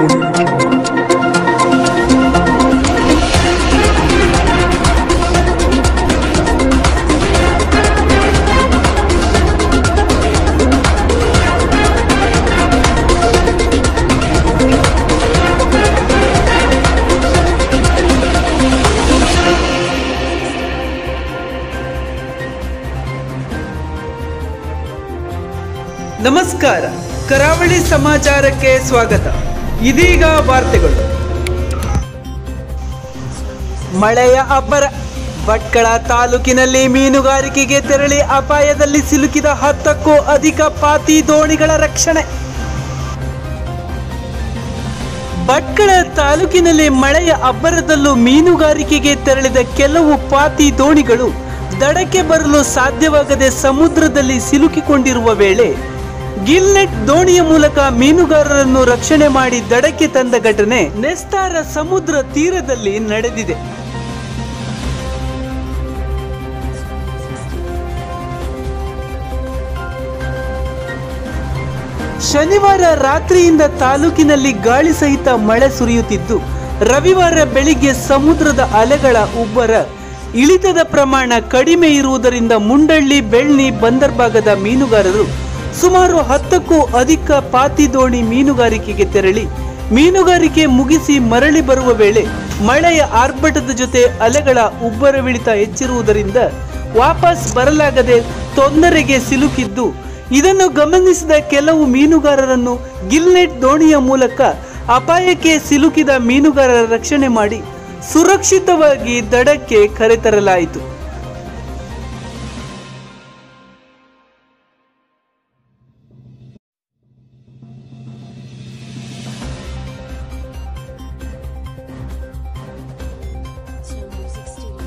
ನಮಸ್ಕಾರ ಕರಾವಳಿ ಸಮಾಚಾರಕ್ಕೆ ಸ್ವಾಗತ ಇದೀಗ ವಾರ್ತೆಗಳು ಮಳೆಯ ಅಬ್ಬರ ಭಟ್ಕಳ ತಾಲೂಕಿನಲ್ಲಿ ಮೀನುಗಾರಿಕೆಗೆ ತೆರಳಿ ಅಪಾಯದಲ್ಲಿ ಸಿಲುಕಿದ ಹತ್ತಕ್ಕೂ ಅಧಿಕ ಪಾತಿ ದೋಣಿಗಳ ರಕ್ಷಣೆ ಭಟ್ಕಳ ತಾಲೂಕಿನಲ್ಲಿ ಮಳೆಯ ಅಬ್ಬರದಲ್ಲೂ ಮೀನುಗಾರಿಕೆಗೆ ತೆರಳಿದ ಕೆಲವು ಪಾತಿ ದೋಣಿಗಳು ದಡಕ್ಕೆ ಬರಲು ಸಾಧ್ಯವಾಗದೆ ಸಮುದ್ರದಲ್ಲಿ ಸಿಲುಕಿಕೊಂಡಿರುವ ವೇಳೆ ಗಿಲ್ನೆಟ್ ದೋಣಿಯ ಮೂಲಕ ಮೀನುಗಾರರನ್ನು ರಕ್ಷಣೆ ಮಾಡಿ ದಡಕ್ಕೆ ತಂದ ಘಟನೆ ನೆಸ್ತಾರ ಸಮುದ್ರ ತೀರದಲ್ಲಿ ನಡೆದಿದೆ ಶನಿವಾರ ರಾತ್ರಿಯಿಂದ ತಾಲೂಕಿನಲ್ಲಿ ಗಾಳಿ ಸಹಿತ ಮಳೆ ಸುರಿಯುತ್ತಿದ್ದು ರವಿವಾರ ಬೆಳಿಗ್ಗೆ ಸಮುದ್ರದ ಅಲೆಗಳ ಉಬ್ಬರ ಇಳಿತದ ಪ್ರಮಾಣ ಕಡಿಮೆ ಇರುವುದರಿಂದ ಮುಂಡಳ್ಳಿ ಬೆಳ್ಳಿ ಬಂದರ್ಭಾಗದ ಮೀನುಗಾರರು ಸುಮಾರು ಹತ್ತಕ್ಕೂ ಅಧಿಕ ಪಾತಿ ದೋಣಿ ಮೀನುಗಾರಿಕೆಗೆ ತೆರಳಿ ಮೀನುಗಾರಿಕೆ ಮುಗಿಸಿ ಮರಳಿ ಬರುವ ವೇಳೆ ಮಳೆಯ ಆರ್ಭಟದ ಜೊತೆ ಅಲೆಗಳ ಉಬ್ಬರವಿಳಿತ ಹೆಚ್ಚಿರುವುದರಿಂದ ವಾಪಸ್ ಬರಲಾಗದೆ ತೊಂದರೆಗೆ ಸಿಲುಕಿದ್ದು ಇದನ್ನು ಗಮನಿಸಿದ ಕೆಲವು ಮೀನುಗಾರರನ್ನು ಗಿಲ್ನೆಟ್ ದೋಣಿಯ ಮೂಲಕ ಅಪಾಯಕ್ಕೆ ಸಿಲುಕಿದ ಮೀನುಗಾರರ ರಕ್ಷಣೆ ಮಾಡಿ ಸುರಕ್ಷಿತವಾಗಿ ದಡಕ್ಕೆ ಕರೆತರಲಾಯಿತು Snow Music Studio.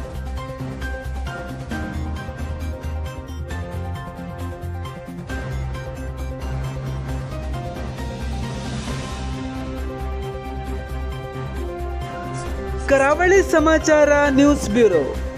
ಕರಾವಳಿ ಸಮಾಚಾರ ನ್ಯೂಸ್ ಬ್ಯೂರೋ